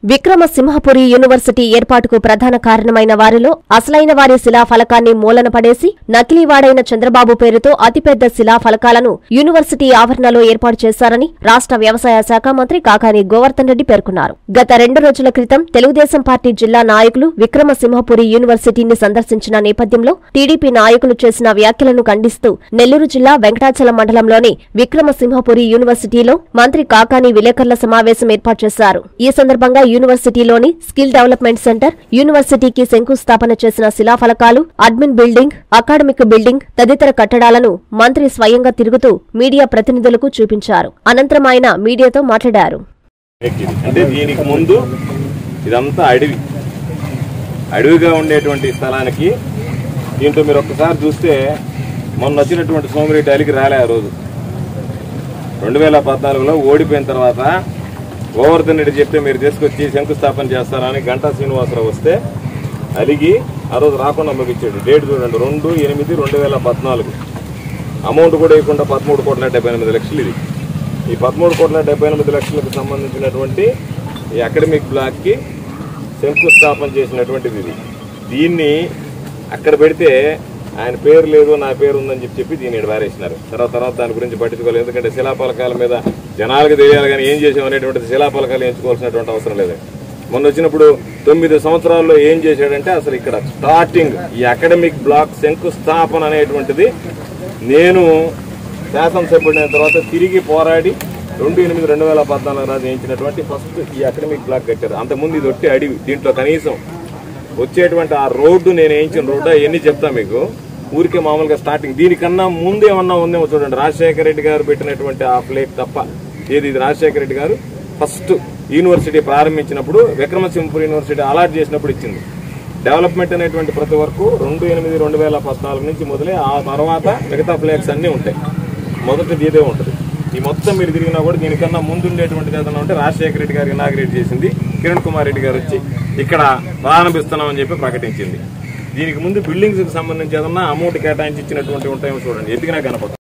Vikrama Simhapuri university ఏర్పాటుకు ప్రధాన కారణమైన వారిలో అసలైన వారి శిలాఫలకాన్ని మూలన పడేసి నకిలీవాడైన చంద్రబాబు పేరుతో అతిపెద్ద శిలాఫలకాలను యూనివర్సిటీ ఆవరణలో ఏర్పాటు చేశారని రాష్ట్ర వ్యవసాయ శాఖ మంత్రి కాకాని గోవర్ధన్ రెడ్డి పేర్కొన్నారు గత రెండు రోజుల క్రితం తెలుగుదేశం పార్టీ జిల్లా నాయకులు విక్రమసింహపురి యూనివర్సిటీని సందర్శించిన నేపథ్యంలో టీడీపీ నాయకులు చేసిన వ్యాఖ్యలను ఖండిస్తూ నెల్లూరు జిల్లా వెంకటాచలం మండలంలోని విక్రమసింహపురి యూనివర్సిటీలో మంత్రి కాకాని విలేకరుల సమావేశం ఏర్పాటు చేశారు ఈ సందర్భంగా యూనివర్సిటీలోని స్కిల్ డెవలప్మెంట్ సెంటర్ యూనివర్సిటీకి శంకుస్థాపన చేసిన శిలాఫలకాలు అడ్మిన్ బిల్డింగ్ అకాడమిక్ బిల్డింగ్ తదితర కట్టడాలను మంత్రి స్వయంగా తిరుగుతూ మీడియా ప్రతినిధులకు చూపించారు అనంతరం ఆయన మీడియాతో మాట్లాడారు ఎక్కింది అంటే దీనికి ముందు ఇదంతా అడవి అడవిగా ఉండేటువంటి స్థలానికి దీంట్లో మీరు ఒక్కసారి చూస్తే మొన్న వచ్చినటువంటి సోమిరెడ్డి అలికి రాలే ఆ రోజు రెండు వేల పద్నాలుగులో ఓడిపోయిన తర్వాత గోవర్ధన్ రెడ్డి చెప్తే మీరు తీసుకొచ్చి శంకుస్థాపన చేస్తారని గంటా శ్రీనివాసరావు వస్తే అలిగి ఆ రోజు రాకుండా ముగించాడు డేట్ చూడండి రెండు ఎనిమిది రెండు వేల పద్నాలుగు అమౌంట్ కూడా ఇవ్వకుండా పదమూడు కోట్ల డెబ్బై ఎనిమిది లక్షలు ఇది ఈ పదమూడు కోట్ల డెబ్బై ఎనిమిది లక్షలకు సంబంధించినటువంటి ఈ అకాడమిక్ బ్లాక్కి శంకుస్థాపన చేసినటువంటిది ఇది దీన్ని అక్కడ పెడితే ఆయన పేరు లేదు నా పేరు ఉందని చెప్పి చెప్పి దీన్ని ఈడ పారేసినారు తర్వాత తర్వాత దాని గురించి పట్టించుకోలేదు ఎందుకంటే శిలాపలకాల మీద జనాలకు తెలియాలి కానీ ఏం చేసాం అనేటువంటిది శిలాపలకాలు ఎంచుకోవాల్సినటువంటి అవసరం లేదు మొన్న వచ్చినప్పుడు తొమ్మిది సంవత్సరాల్లో ఏం చేశాడంటే అసలు ఇక్కడ స్టార్టింగ్ ఈ అకాడమిక్ బ్లాక్ శంకుస్థాపన అనేటువంటిది నేను శాసనసభ్యుడైన తర్వాత తిరిగి పోరాడి రెండు ఎనిమిది రెండు వేల పద్నాలుగు రాజు వేయించినటువంటి ఫస్ట్ ఈ అకాడమిక్ బ్లాక్ కట్టారు అంతకుముందు ఇది ఒట్టి అడివి దీంట్లో కనీసం వచ్చేటువంటి ఆ రోడ్డు నేను వేయించిన రోడ్డు అవన్నీ చెప్తా మీకు ఊరికే మామూలుగా స్టార్టింగ్ దీనికన్నా ముందు ఏమన్నా ఉందేమో చూడండి రాజశేఖర రెడ్డి గారు పెట్టినటువంటి ఆ ప్లేట్ తప్ప ఏది ఇది రాజశేఖర రెడ్డి గారు ఫస్ట్ యూనివర్సిటీ ప్రారంభించినప్పుడు విక్రమసింహపురి యూనివర్సిటీ అలాట్ చేసినప్పుడు ఇచ్చింది డెవలప్మెంట్ అనేటువంటి ప్రతి వరకు రెండు ఎనిమిది రెండు వేల పద్నాలుగు నుంచి మొదలై ఆ తర్వాత మిగతా ఫ్లాగ్స్ అన్నీ ఉంటాయి మొదటిది ఇదే ఉంటుంది ఈ మొత్తం మీరు తిరిగినా కూడా దీనికన్నా ముందు ఉండేటువంటిది ఏదైనా ఉంటే రాజశేఖర రెడ్డి గారు ఇనాగ్రేట్ చేసింది కిరణ్ కుమార్ రెడ్డి గారు వచ్చి ఇక్కడ ప్రారంభిస్తున్నామని చెప్పి ప్రకటించింది దీనికి ముందు బిల్డింగ్స్ కి సంబంధించి ఏదన్నా అమౌంట్ కేటాయించి ఇచ్చినటువంటి ఉంటాయేమో చూడండి ఎదిగినా కనపడదు